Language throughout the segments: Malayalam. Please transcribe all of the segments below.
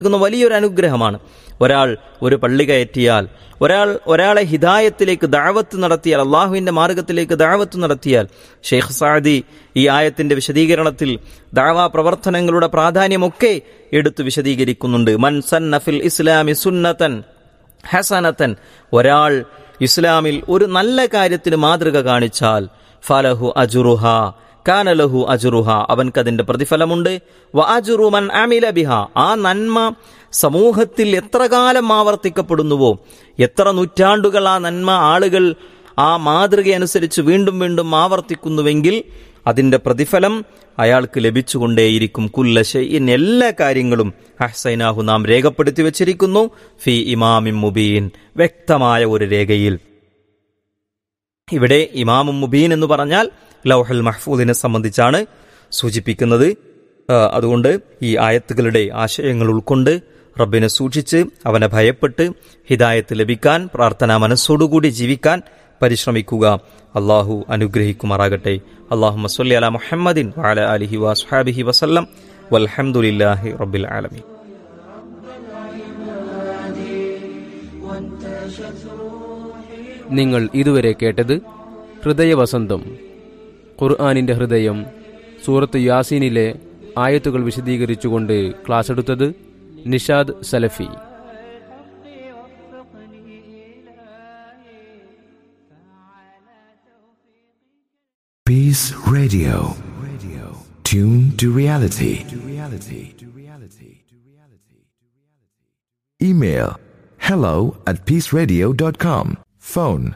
നൽകുന്ന വലിയൊരു അനുഗ്രഹമാണ് ഒരാൾ ഒരു പള്ളി കയറ്റിയാൽ ഒരാൾ ഒരാളെ ഹിദായത്തിലേക്ക് ദാവത്ത് നടത്തിയാൽ അള്ളാഹുവിന്റെ മാർഗത്തിലേക്ക് ദാവത്ത് നടത്തിയാൽ ഷെയ്ഖ് സാദി ഈ ആയത്തിന്റെ വിശദീകരണത്തിൽ ദാവാ പ്രവർത്തനങ്ങളുടെ പ്രാധാന്യമൊക്കെ എടുത്തു വിശദീകരിക്കുന്നുണ്ട് മൻ സന്നഫിൽ ഇസ്ലാമി സുന്നത്തൻ ഹസനത്തൻ ഒരാൾ ഇസ്ലാമിൽ ഒരു നല്ല കാര്യത്തിന് മാതൃക കാണിച്ചാൽ ഫലഹു അജുറുഹ കാനലഹു അജുറുഹ അവൻക്കതിന്റെ പ്രതിഫലമുണ്ട് വ അജുറുമൻ അമില ബിഹ ആ നന്മ സമൂഹത്തിൽ എത്ര കാലം ആവർത്തിക്കപ്പെടുന്നുവോ എത്ര നൂറ്റാണ്ടുകൾ ആ നന്മ ആളുകൾ ആ മാതൃകയനുസരിച്ച് വീണ്ടും വീണ്ടും ആവർത്തിക്കുന്നുവെങ്കിൽ അതിന്റെ പ്രതിഫലം അയാൾക്ക് ലഭിച്ചുകൊണ്ടേയിരിക്കും കുല്ലശയിൻ എല്ലാ കാര്യങ്ങളും അഹ്സൈനാഹു നാം രേഖപ്പെടുത്തി വച്ചിരിക്കുന്നു ഫി ഇമാമിം മുബീൻ വ്യക്തമായ ഒരു രേഖയിൽ ഇവിടെ ഇമാമും മുബീൻ എന്ന് പറഞ്ഞാൽ ലൗഹൽ മഹ്ഫൂദിനെ സംബന്ധിച്ചാണ് സൂചിപ്പിക്കുന്നത് ആ, അതുകൊണ്ട് ഈ ആയത്തുകളുടെ ആശയങ്ങൾ ഉൾക്കൊണ്ട് റബ്ബിനെ സൂക്ഷിച്ച് അവനെ ഭയപ്പെട്ട് ഹിദായത്ത് ലഭിക്കാൻ പ്രാർത്ഥനാ മനസ്സോടുകൂടി ജീവിക്കാൻ പരിശ്രമിക്കുക അള്ളാഹു അനുഗ്രഹിക്കുമാറാകട്ടെ അള്ളാഹു മസ്ലി അല മുഹമ്മദിൻ വാല അലിഹി വസ്ഹാബിഹി വസല്ലം വൽഹംദുലില്ലാഹി റബ്ബിൽ ആലമീൻ നിങ്ങൾ ഇതുവരെ കേട്ടത് ഹൃദയവസന്തം ഖുർആാനിൻ്റെ ഹൃദയം സൂറത്ത് യാസീനിലെ ആയത്തുകൾ വിശദീകരിച്ചുകൊണ്ട് ക്ലാസ് എടുത്തത് Nishad Salafi Peace Radio. Radio. Tune to reality. To reality. To reality. To reality. Email hello at peaceradio.com. Phone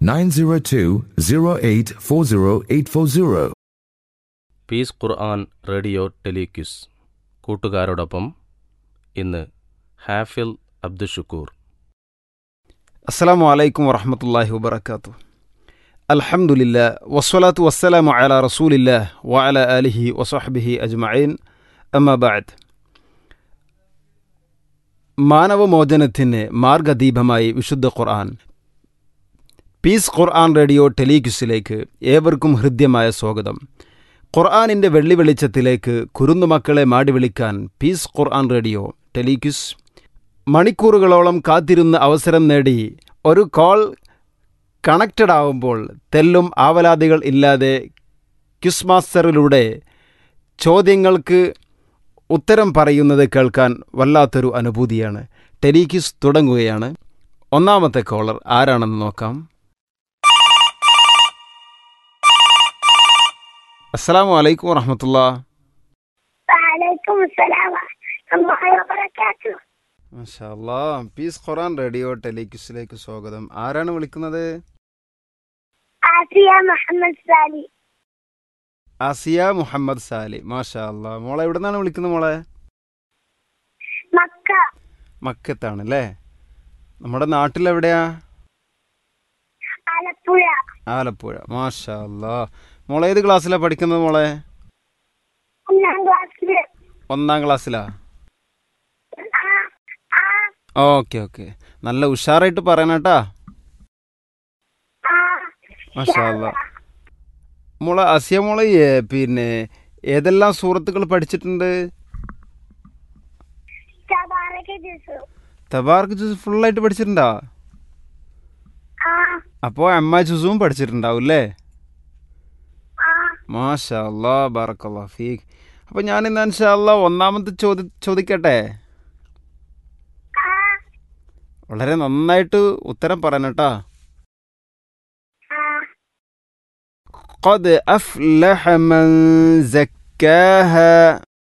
902-0840840. Peace Quran radio ടെലിക്യൂസ് കൂട്ടുകാരോടൊപ്പം ഇന്ന് ഹാഫിൽ അബ്ദുഷുക്കൂർ അസ്സലാമു അലൈക്കും വറഹമത്തല്ലാഹി വബർക്കാത്തു അൽഹംദുലില്ല വസ്വലാത്തു വസ്സലാമു അല റസൂലില്ല വഅല ആലിഹി വസഹബിഹി അജ്മഈൻ അമ്മബാദ് മാനവമോചനത്തിന് മാർഗദീപമായി വിശുദ്ധ ഖുർആൻ പീസ് ഖുർആൻ റേഡിയോ ടെലിക്യുസിലേക്ക് ഏവർക്കും ഹൃദ്യമായ സ്വാഗതം ഖുർആാനിൻ്റെ വെള്ളി വെളിച്ചത്തിലേക്ക് കുരുന്നുമക്കളെ മാടി വിളിക്കാൻ പീസ് ഖുർആൻ റേഡിയോ ടെലിക്യുസ് മണിക്കൂറുകളോളം കാത്തിരുന്ന് അവസരം നേടി ഒരു കോൾ കണക്റ്റഡ് ആവുമ്പോൾ തെല്ലും ആവലാതികൾ ഇല്ലാതെ ക്യുസ് മാസ്റ്ററിലൂടെ ചോദ്യങ്ങൾക്ക് ഉത്തരം പറയുന്നത് കേൾക്കാൻ വല്ലാത്തൊരു അനുഭൂതിയാണ് ടെലിക്യുസ് തുടങ്ങുകയാണ് ഒന്നാമത്തെ കോളർ ആരാണെന്ന് നോക്കാം അസ്സാം വലൈക്കും വറഹമത്തുള്ള وعليكم السلام ورحمة الله وبركاته മാഷാല്ലാ പീസ് ഖുറാൻ റേഡിയോ ടെലിക്യുസിലേക്ക് സ്വാഗതം ആരാണ് വിളിക്കുന്നത് آسيا محمد سالي ആസിയ മുഹമ്മദ് സാലി മാഷാ അല്ലാ മോളെ എവിടെ നിന്നാണ് വിളിക്കുന്നത് മോളെ مكة മക്കത്താണ് അല്ലേ നമ്മുടെ നാട്ടിലെവിടെയാ ആലപ്പുഴ ആലപ്പുഴ മാഷാ അല്ലാ മോളെ ഏത് ക്ലാസ്സിലാണ് പഠിക്കുന്നത് മോളെ ഒന്നാം ക്ലാസ്സില് ഒന്നാം ക്ലാസ്സിലാ ആ ആ ഓക്കെ ഓക്കെ നല്ല ഉഷാറായിട്ട് പറയണട്ടാ ആ മാഷാ അല്ലാ മോളെ അസിയ മോളെ ഏ, പിന്നെ ഏതെല്ലാം സൂറത്തുകൾ പഠിച്ചിട്ടുണ്ട് തബാറക ജുസു തബാർക്ക് ജുസ് ഫുള്ളായിട്ട് പഠിച്ചിട്ടുണ്ടോ ആ അപ്പോൾ അമ്മ ജുസും പഠിച്ചിട്ടുണ്ടാവും അല്ലേ ആ മാഷാ അല്ലാ ബാറക്കല്ലാ ഫീഖ് അപ്പോൾ ഞാൻ ഇന്ന് ഇൻഷാ അല്ലാ ഒന്നാമത്തെ ചോദി ചോദിക്കട്ടെ ആ വളരെ നന്നായിട്ട് ഉത്തരം പറയണട്ടാ ആ قد أفلح من زكاها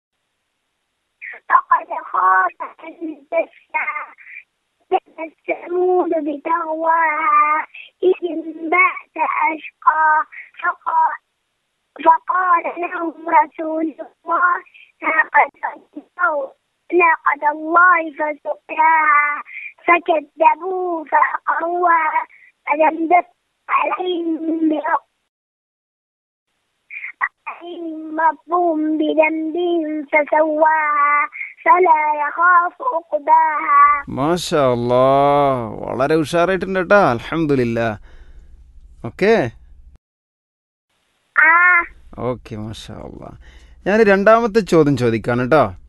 فقد خاف من دساها الثمود بتغواها إذ انبعث أشقى فقال فقال لهم رسول الله ناقة الله ناقة الله فسقياها فكذبوه فعقروها فدمدم عليهم برب عليهم ربهم بذنبهم فسواها فلا يخاف عقباها മാഷാ അല്ലാ വളരെ ഉഷാറായിട്ടുണ്ട് കേട്ടാ അലഹമില്ല ഓക്കെ آه ഓക്കെ മാഷാ അല്ലാ ഞാൻ രണ്ടാമത്തെ ചോദ്യം ചോദിക്കാണ് കേട്ടോ